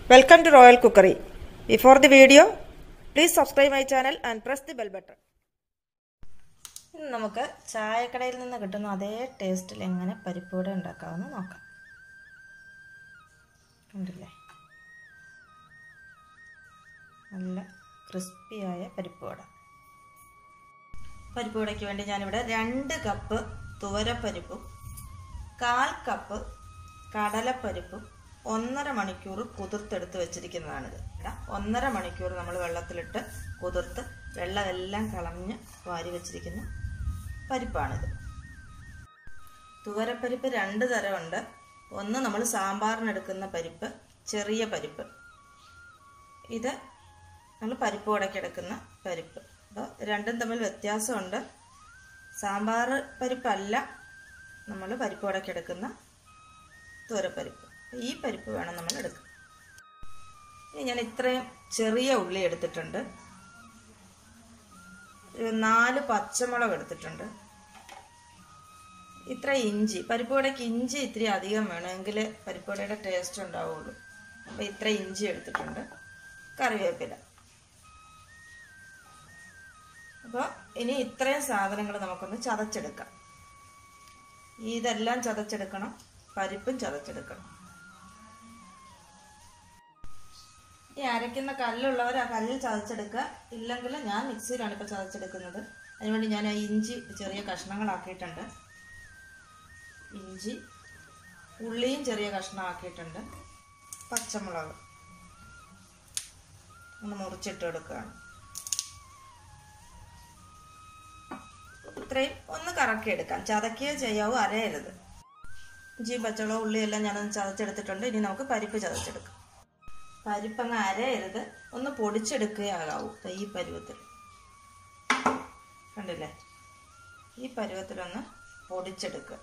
Welcome to Royal Cookery. Before the video, please subscribe my channel and press the bell button. ഇന്ന് നമുക്ക് ചായക്കടയിൽ നിന്ന് കിട്ടുന്ന അതേ ടേസ്റ്റിൽ എങ്ങനെ പരിപ്പുവട ഉണ്ടാക്കാമെന്ന് നോക്കാം കണ്ടില്ലേ നല്ല ക്രിസ്പിയായ പരിപ്പുവട പരിപ്പുവടയ്ക്ക് വേണ്ടി ഞാനിവിടെ രണ്ട് കപ്പ് തുവരപ്പരിപ്പും കാൽ കപ്പ് കടലപ്പരിപ്പും ഒന്നര മണിക്കൂർ കുതിർത്തെടുത്ത് വെച്ചിരിക്കുന്നതാണിത് ഇവിടെ ഒന്നര മണിക്കൂർ നമ്മൾ വെള്ളത്തിലിട്ട് കുതിർത്ത് വെള്ളമെല്ലാം കളഞ്ഞ് വാരി വെച്ചിരിക്കുന്ന പരിപ്പാണിത് തുവരപ്പരിപ്പ് രണ്ട് തരമുണ്ട് ഒന്ന് നമ്മൾ സാമ്പാറിനെടുക്കുന്ന പരിപ്പ് ചെറിയ പരിപ്പ് ഇത് നമ്മൾ പരിപ്പ് ഉടക്കെടുക്കുന്ന പരിപ്പ് അപ്പോൾ രണ്ടും തമ്മിൽ വ്യത്യാസമുണ്ട് സാമ്പാർ പരിപ്പല്ല നമ്മൾ പരിപ്പ് ഉടക്കെടുക്കുന്ന തുവരപ്പരിപ്പ് ഈ പരിപ്പ് വേണം നമ്മൾ എടുക്കാൻ ഇനി ഞാൻ ഇത്രയും ചെറിയ ഉള്ളി എടുത്തിട്ടുണ്ട് ഒരു നാല് പച്ചമുളക് എടുത്തിട്ടുണ്ട് ഇത്ര ഇഞ്ചി പരിപ്പുവടയ്ക്ക് ഇഞ്ചി ഇത്തിരി അധികം വേണം എങ്കിൽ പരിപ്പുവടയുടെ ടേസ്റ്റ് ഉണ്ടാവുള്ളൂ അപ്പോൾ ഇത്ര ഇഞ്ചി എടുത്തിട്ടുണ്ട് കറിവേപ്പില അപ്പോൾ ഇനി ഇത്രയും സാധനങ്ങൾ നമുക്കൊന്ന് ചതച്ചെടുക്കാം ഇതെല്ലാം ചതച്ചെടുക്കണം പരിപ്പും ചതച്ചെടുക്കണം ഈ അരയ്ക്കുന്ന കല്ലുള്ളവർ ആ കല്ലിൽ ചതച്ചെടുക്കുക ഇല്ലെങ്കിൽ ഞാൻ മിക്സിയിലാണ് ഇപ്പോൾ ചതച്ചെടുക്കുന്നത് അതിനുവേണ്ടി ഞാൻ ആ ഇഞ്ചി ചെറിയ കഷ്ണങ്ങളാക്കിയിട്ടുണ്ട് ഇഞ്ചി ഉള്ളിയും ചെറിയ കഷ്ണമാക്കിയിട്ടുണ്ട് പച്ചമുളക് ഒന്ന് മുറിച്ചിട്ട് എടുക്കുകയാണ് ഇത്രയും ഒന്ന് കറക്കി എടുക്കാം ചതക്കുകയോ ചെയ്യാവോ അരയരുത് ഇഞ്ചിയും പച്ചമുളകും ഉള്ളിയെല്ലാം ഞാനൊന്ന് ചതച്ചെടുത്തിട്ടുണ്ട് ഇനി നമുക്ക് പരിപ്പ് ചതച്ചെടുക്കാം പരിപ്പങ്ങ് അരയരുത് ഒന്ന് പൊടിച്ചെടുക്കുകയാകാവൂ ഈ പരുവത്തിൽ കണ്ടില്ലേ ഈ പരുവത്തിലൊന്ന് പൊടിച്ചെടുക്കുക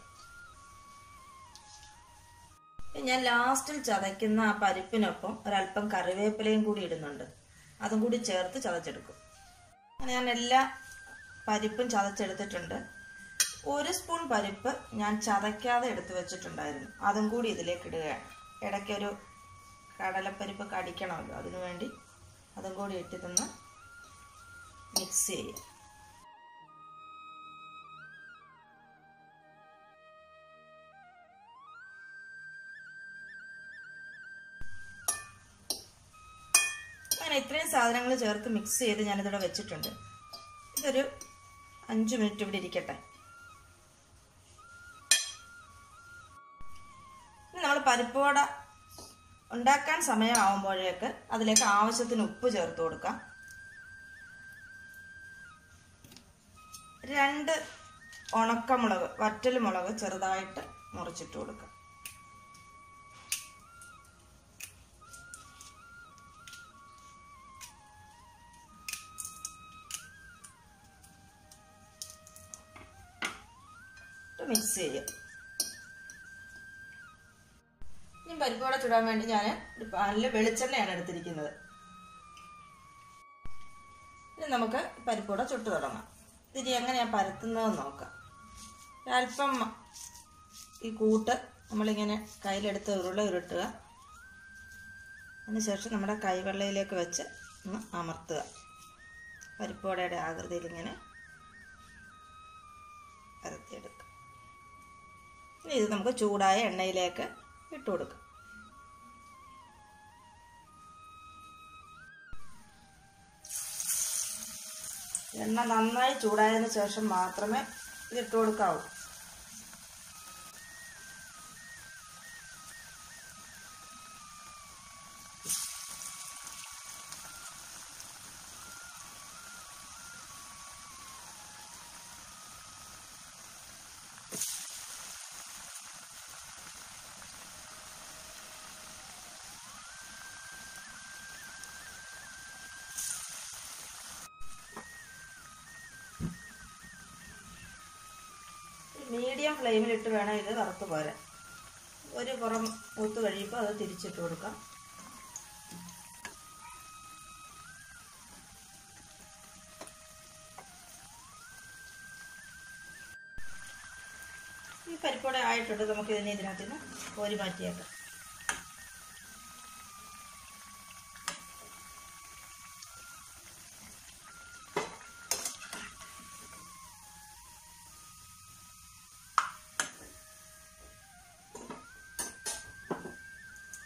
ഞാൻ ലാസ്റ്റിൽ ചതയ്ക്കുന്ന ആ പരിപ്പിനൊപ്പം ഒരല്പം കറിവേപ്പിലയും കൂടി ഇടുന്നുണ്ട് അതും കൂടി ചേർത്ത് ചതച്ചെടുക്കും അങ്ങനെ ഞാൻ എല്ലാ പരിപ്പും ചതച്ചെടുത്തിട്ടുണ്ട് ഒരു സ്പൂൺ പരിപ്പ് ഞാൻ ചതയ്ക്കാതെ എടുത്തു വെച്ചിട്ടുണ്ടായിരുന്നു അതും കൂടി ഇതിലേക്ക് ഇടുകയാണ് ഇടയ്ക്കൊരു കടലപ്പരിപ്പ് കടിക്കണമല്ലോ അതിനു വേണ്ടി അതും കൂടി ഇട്ടിതൊന്ന് മിക്സ് ചെയ്യുക അങ്ങനെ ഇത്രയും സാധനങ്ങൾ ചേർത്ത് മിക്സ് ചെയ്ത് ഞാനിതിവിടെ വെച്ചിട്ടുണ്ട് ഇതൊരു അഞ്ച് മിനിറ്റ് ഇവിടെ ഇരിക്കട്ടെ ഇനി നമ്മൾ പരിപ്പുവട ഉണ്ടാക്കാൻ സമയമാകുമ്പോഴേക്ക് അതിലേക്ക് ആവശ്യത്തിന് ഉപ്പ് ചേർത്ത് കൊടുക്കാം രണ്ട് ഉണക്കമുളക് വറ്റൽ മുളക് ചെറുതായിട്ട് മുറിച്ചിട്ട് കൊടുക്കാം മിക്സ് ചെയ്യാം ഇനി പരിപ്പോടെ ചുടാൻ വേണ്ടി ഞാൻ ഒരു പാനിൽ വെളിച്ചെണ്ണയാണ് എടുത്തിരിക്കുന്നത് ഇനി നമുക്ക് പരിപ്പോടെ ചുട്ട് തുടങ്ങാം ഇതിനി എങ്ങനെയാണ് പരത്തുന്നതെന്ന് നോക്കാം അല്പം ഈ കൂട്ട് നമ്മളിങ്ങനെ കയ്യിലെടുത്ത് ഉരുള ഉരുട്ടുക അതിനുശേഷം നമ്മുടെ കൈവെള്ളയിലേക്ക് വെച്ച് ഒന്ന് അമർത്തുക പരിപ്പോടയുടെ ആകൃതിയിൽ ഇങ്ങനെ പരത്തിയെടുക്കുക ഇനി ഇത് നമുക്ക് ചൂടായ എണ്ണയിലേക്ക് ഇട്ട് കൊടുക്കാം എണ്ണ നന്നായി ചൂടായതിനു ശേഷം മാത്രമേ ഇത് ഇട്ട് കൊടുക്കാവൂ മീഡിയം ഫ്ലെയിമിലിട്ട് വേണം ഇത് വറുത്ത് പോരാൻ ഒരു പുറം മൂത്ത് കഴിയുമ്പോൾ അത് തിരിച്ചിട്ട് കൊടുക്കാം ഈ പരിപ്പോടെ ആയിട്ടുണ്ട് നമുക്ക് ഇതിനെ ഇതിനകത്ത് നിന്ന് കോരി മാറ്റിയേക്കാം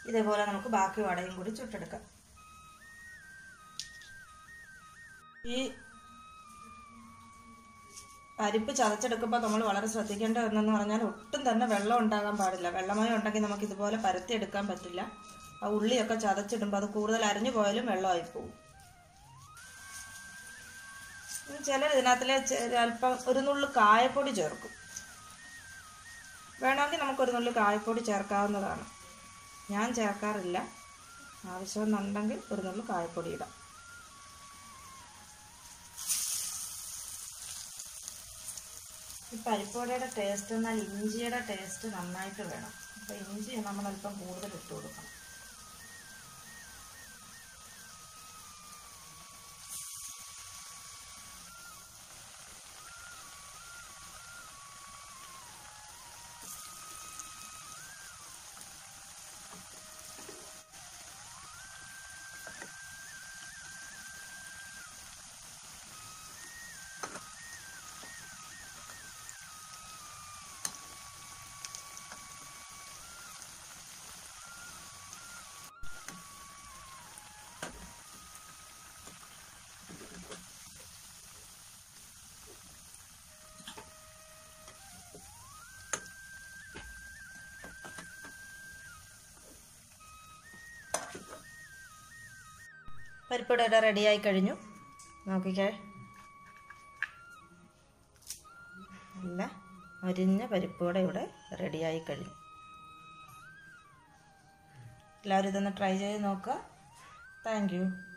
ഇതേപോലെ നമുക്ക് ബാക്കി വടയും കൂടി ചുട്ടെടുക്കാം ഈ പരിപ്പ് ചതച്ചെടുക്കുമ്പോൾ നമ്മൾ വളരെ ശ്രദ്ധിക്കേണ്ട ഒന്നെന്ന് പറഞ്ഞാൽ ഒട്ടും തന്നെ വെള്ളം ഉണ്ടാകാൻ പാടില്ല വെള്ളമയം ഉണ്ടെങ്കിൽ നമുക്ക് ഇതുപോലെ പരത്തി എടുക്കാൻ പറ്റില്ല ആ ഉള്ളിയൊക്കെ ചതച്ചിടുമ്പോൾ അത് കൂടുതൽ അരിഞ്ഞു പോയാലും വെള്ളമായി പോകും ചിലർ ഇതിനകത്തിലെ അല്പം ഒരു നുള്ളു കായപ്പൊടി ചേർക്കും വേണമെങ്കിൽ നമുക്കൊരു നുള്ളു കായപ്പൊടി ചേർക്കാവുന്നതാണ് ഞാൻ ചേർക്കാറില്ല ആവശ്യമെന്നുണ്ടെങ്കിൽ ഒരു നുള്ളു കായപ്പൊടി ഇടാം ഈ പരിപ്പുവടയുടെ ടേസ്റ്റ് എന്നാൽ ഇഞ്ചിയുടെ ടേസ്റ്റ് നന്നായിട്ട് വേണം അപ്പോൾ ഇഞ്ചി നമ്മൾ അല്പം കൂടുതൽ ഇട്ട് കൊടുക്കണം പരിപ്പിട റെഡിയായി കഴിഞ്ഞു നോക്കിക്കേ നല്ല മൊരിഞ്ഞ പരിപ്പുവട ഇവിടെ റെഡിയായി കഴിഞ്ഞു എല്ലാവരും ഇതൊന്ന് ട്രൈ ചെയ്ത് നോക്കുക താങ്ക് യു